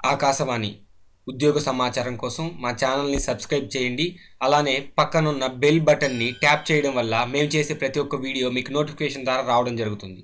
ఆకాశవాణి ఉద్యోగ సమాచారం కోసం మా ఛానల్ని సబ్స్క్రైబ్ చేయండి అలానే పక్కనున్న బెల్ బటన్ని ట్యాప్ చేయడం వల్ల మేము చేసే ప్రతి ఒక్క వీడియో మీకు నోటిఫికేషన్ ద్వారా రావడం జరుగుతుంది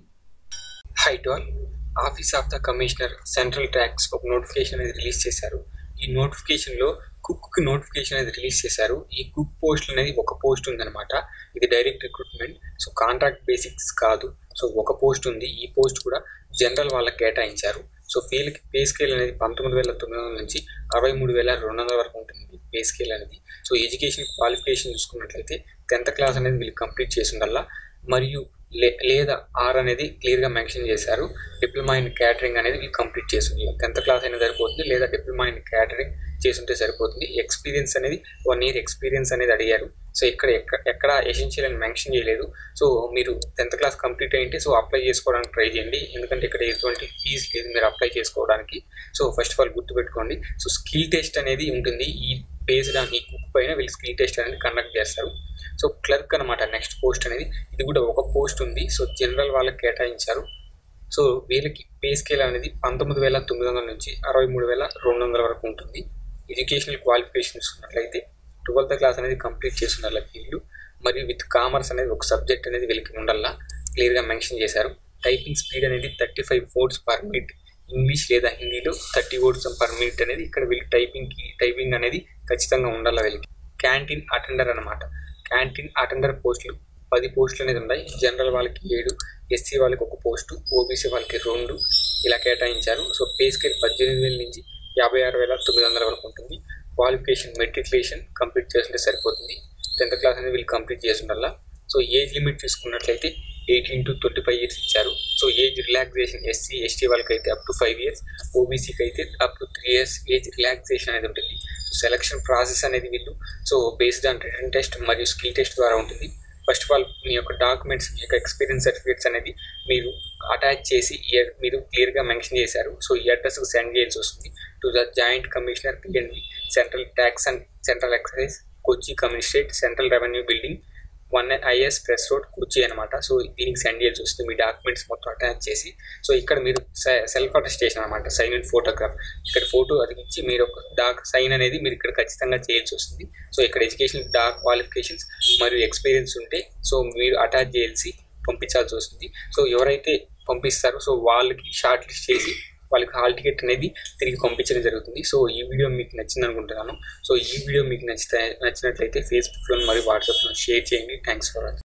hi to all office of the commissioner central tax ఒక నోటిఫికేషన్ అనేది రిలీజ్ చేశారు ఈ నోటిఫికేషన్లో కుక్కి నోటిఫికేషన్ అనేది రిలీజ్ చేశారు ఈ కుక్ పోస్ట్ అనేది ఒక పోస్ట్ ఉందన్నమాట ఇది direct recruitment so contract basics కాదు సో ఒక పోస్ట్ ఉంది ఈ పోస్ట్ కూడా జనరల్ వాళ్ళకి కేటాయించారు సో వీళ్ళకి పే స్కేల్ అనేది పంతొమ్మిది వేల తొమ్మిది వందల నుంచి అరవై మూడు వేల రెండు వందల వరకు ఉంటుంది పే స్కేల్ అనేది సో ఎడ్యుకేషన్ క్వాలిఫికేషన్ చూసుకున్నట్లయితే టెన్త్ క్లాస్ అనేది వీళ్ళు కంప్లీట్ చేసి ఉండాలా మరియు లే లేదా ఆర్ అనేది క్లియర్గా మెన్షన్ చేశారు డిప్లొమా ఇన్ క్యాటరింగ్ అనేది వీళ్ళు కంప్లీట్ చేసి ఉండాలి టెన్త్ క్లాస్ అయినా సరిపోతుంది లేదా డిప్లొమా ఇన్ క్యాటరింగ్ చేసుంటే సరిపోతుంది ఎక్స్పీరియన్స్ అనేది వన్ ఇయర్ ఎక్స్పీరియన్స్ అనేది అడిగారు సో ఇక్కడ ఎక్కడ ఎక్కడ ఎసెన్షియల్ అని మెన్షన్ చేయలేదు సో మీరు టెన్త్ క్లాస్ కంప్లీట్ అయింటే సో అప్లై చేసుకోవడానికి ట్రై చేయండి ఎందుకంటే ఇక్కడ ఎటువంటి ఫీజు లేదు మీరు అప్లై చేసుకోవడానికి సో ఫస్ట్ ఆఫ్ ఆల్ గుర్తుపెట్టుకోండి సో స్కిల్ టెస్ట్ అనేది ఉంటుంది ఈ బేస్డ్ ఆన్ ఈ కుక్ పైన వీళ్ళు స్కిల్ టెస్ట్ అనేది కండక్ట్ చేస్తారు సో క్లర్క్ అనమాట నెక్స్ట్ పోస్ట్ అనేది ఇది కూడా ఒక పోస్ట్ ఉంది సో జనరల్ వాళ్ళకి కేటాయించారు సో వీళ్ళకి పే స్కేల్ అనేది పంతొమ్మిది వేల తొమ్మిది వందల నుంచి అరవై మూడు వేల రెండు వందల వరకు ఉంటుంది ఎడ్యుకేషనల్ క్వాలిఫికేషన్ చూసుకున్నట్లయితే ట్వెల్త్ క్లాస్ అనేది కంప్లీట్ చేసి ఉండాలి వీళ్ళు మరియు విత్ కామర్స్ అనేది ఒక సబ్జెక్ట్ అనేది వీళ్ళకి ఉండాలా క్లియర్గా మెన్షన్ చేశారు టైపింగ్ స్పీడ్ అనేది thirty five words per minute English లేదా హిందీలో థర్టీ వర్డ్స్ పర్ మినిట్ అనేది ఇక్కడ వీళ్ళు టైపింగ్కి టైపింగ్ అనేది ఖచ్చితంగా ఉండాలి వీళ్ళకి క్యాంటీన్ అటెండర్ అనమాట క్యాంటీన్ అటెండర్ పోస్టులు పది పోస్టులు అనేది ఉన్నాయి జనరల్ వాళ్ళకి ఏడు ఎస్సీ వాళ్ళకి ఒక పోస్టు ఓబీసీ వాళ్ళకి రెండు ఇలా కేటాయించారు సో పే స్కేల్ పద్దెనిమిది వేల నుంచి యాభై ఆరు వేల తొమ్మిది వందల వరకు ఉంటుంది క్వాలిఫికేషన్ మెట్రికులేషన్ కంప్లీట్ చేస్తుంటే సరిపోతుంది టెన్త్ క్లాస్ అనేది వీళ్ళు కంప్లీట్ చేసి ఉండాలా సో ఏజ్ లిమిట్ చూసుకున్నట్లయితే eighteen to twenty five years ఇచ్చారు so age relaxation SC ST వాళ్ళకి అయితే అప్ టు ఫైవ్ ఇయర్స్ ఓబీసీకి అయితే up to three years age relaxation అనేది ఉంటుంది సో సెలక్షన్ ప్రాసెస్ అనేది వీళ్ళు so based on written test మరియు స్కిల్ టెస్ట్ ద్వారా ఉంటుంది ఫస్ట్ ఆఫ్ ఆల్ మీ యొక్క డాక్యుమెంట్స్ మీ యొక్క ఎక్స్పీరియన్స్ సర్టిఫికేట్స్ అనేది మీరు అటాచ్ చేసి మీరు క్లియర్గా మెన్షన్ చేశారు సో ఈ అడ్రస్కి సెండ్ చేయాల్సి వస్తుంది to the joint commissioner PNB central tax and central excise Kochi commissionerate central revenue building one IS press road Kochi అనమాట సో దీనికి సెండ్ చేయాల్సి వస్తుంది మీ డాక్యుమెంట్స్ మొత్తం అటాచ్ చేసి సో ఇక్కడ మీరు సెల్ఫ్ అటెస్టేషన్ అనమాట సైన్ అండ్ ఫోటోగ్రాఫ్ ఇక్కడ ఫోటో అతికిచ్చి మీరు ఒక డాక్ సైన్ అనేది మీరు ఇక్కడ ఖచ్చితంగా చేయాల్సి వస్తుంది సో ఇక్కడ ఎడ్యుకేషన్ డాక్ క్వాలిఫికేషన్స్ మరియు ఎక్స్పీరియన్స్ ఉంటే సో మీరు అటాచ్ చేయాల్సి పంపించాల్సి వస్తుంది సో ఎవరైతే పంపిస్తారో సో వాళ్ళకి షార్ట్ లిస్ట్ చేసి వాళ్ళకి హాల్ టికెట్ అనేది తిరిగి పంపించడం జరుగుతుంది సో ఈ వీడియో మీకు నచ్చింది అనుకుంటున్నాను సో ఈ వీడియో మీకు నచ్చితే నచ్చినట్లయితే ఫేస్బుక్లో మరియు వాట్సాప్లో షేర్ చేయండి థ్యాంక్స్ ఫర్ వాచింగ్